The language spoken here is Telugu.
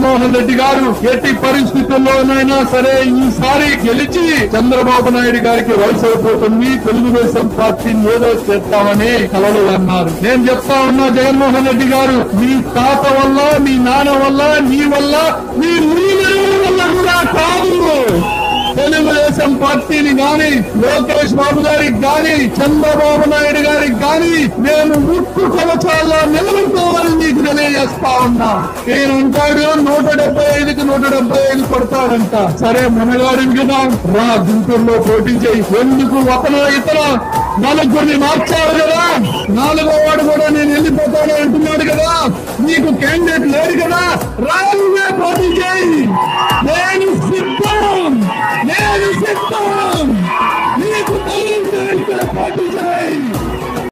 జగన్మోహన్ రెడ్డి గారు ఎట్టి పరిస్థితుల్లోనైనా సరే ఈసారి గెలిచి చంద్రబాబు నాయుడు గారికి వలస అయిపోతుంది తెలుగుదేశం పార్టీని ఏదో చేస్తామని కలలు అన్నారు నేను చెప్తా ఉన్నా జగన్మోహన్ రెడ్డి గారు మీ తాత వల్ల మీ నాన్న వల్ల నీ వల్ల మీ నీళ్ళ వల్ల కూడా కాదు తెలుగుదేశం పార్టీని గాని లోకేష్ బాబు గారికి గాని చంద్రబాబు నాయుడు గారికి గాని నేను ముక్కు కవచాల్లో నిలబడుకోవాలని నీకు తెలియజేస్తా ఉన్నా నేను అంటాడు నూట డెబ్బై ఐదుకి నూట డెబ్బై ఐదు కొడతాడంట సరే మనగాడిని కదా రా గుంటూరులో పోటీ చేయి ఎందుకు ఒకనో ఇతర నలుగురిని మార్చాడు కదా నాలుగో వాడు కూడా నేను వెళ్ళిపోతాడు అంటున్నాడు కదా నీకు క్యాండిడేట్ లేడు కదా రాజుగా పోటీ చేయి నేను సిద్ధం నేను సిద్ధం నీకు తగిలిన పోటీ